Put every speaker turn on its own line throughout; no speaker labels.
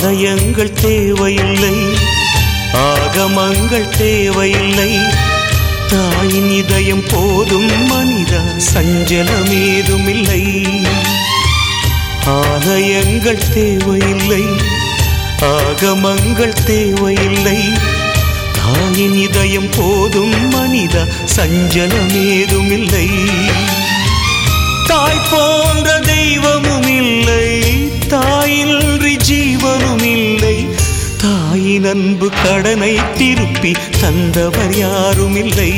ஆலயங்கள் தேவையில்லை ஆகமங்கள் தேவையில்லை தாயின் இதயம் போதும் மனிதா சஞ்சலமேதுமில்லை ஆலயங்கள் தேவையில்லை ஆகமங்கள் தேவையில்லை தாயின் இதயம் போதும் மனிதா சஞ்சலமேதுமில்லை தாய் போன்ற தெய்வமும் இல்லை தாயின்றி ஜீவனும் இல்லை தாயின் அன்பு கடனை திருப்பி தந்தவர் யாரும் இல்லை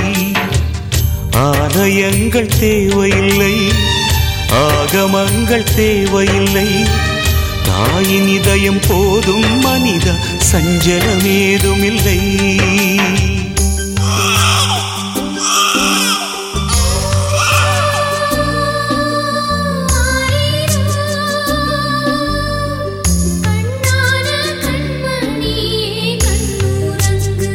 ஆலயங்கள் தேவையில்லை ஆகமங்கள் தேவையில்லை தாயின் இதயம் போதும் மனித சஞ்சலமேதும் இல்லை
கண்ணான கண்மணியே கண்ணுறங்கு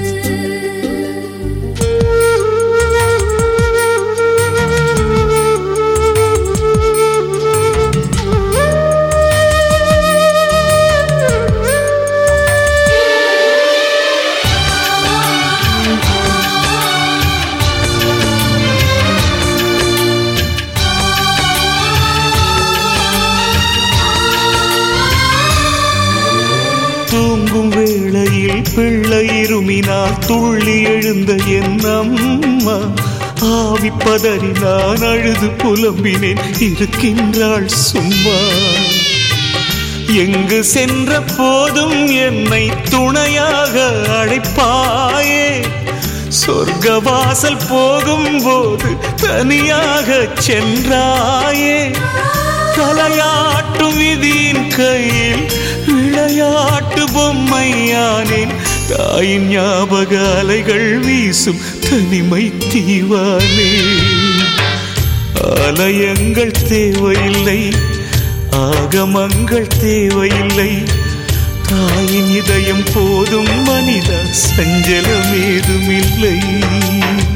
தூங்கும் வேளையில் பிள்ளை இருமினால் துள்ளி எழுந்த என் அம்மா ஆவி பதறி நான் அழுது புலம்பினேன் இருக்கின்றாள் சும்மா எங்கு சென்ற போதும் என்னை துணையாக அழைப்பாயே சொர்க்கவாசல் போகும்போது தனியாக சென்றாயே தலையாட்டும் விதியின் கையில் விளையாட்டு பொம்மையானேன் தாயின் ஞாபக அலைகள் வீசும் தனிமை தீவானே ஆலயங்கள் தேவையில்லை ஆகமங்கள் தேவையில்லை தாயின் இதயம் போதும் மனித சஞ்சலமேதுமில்லை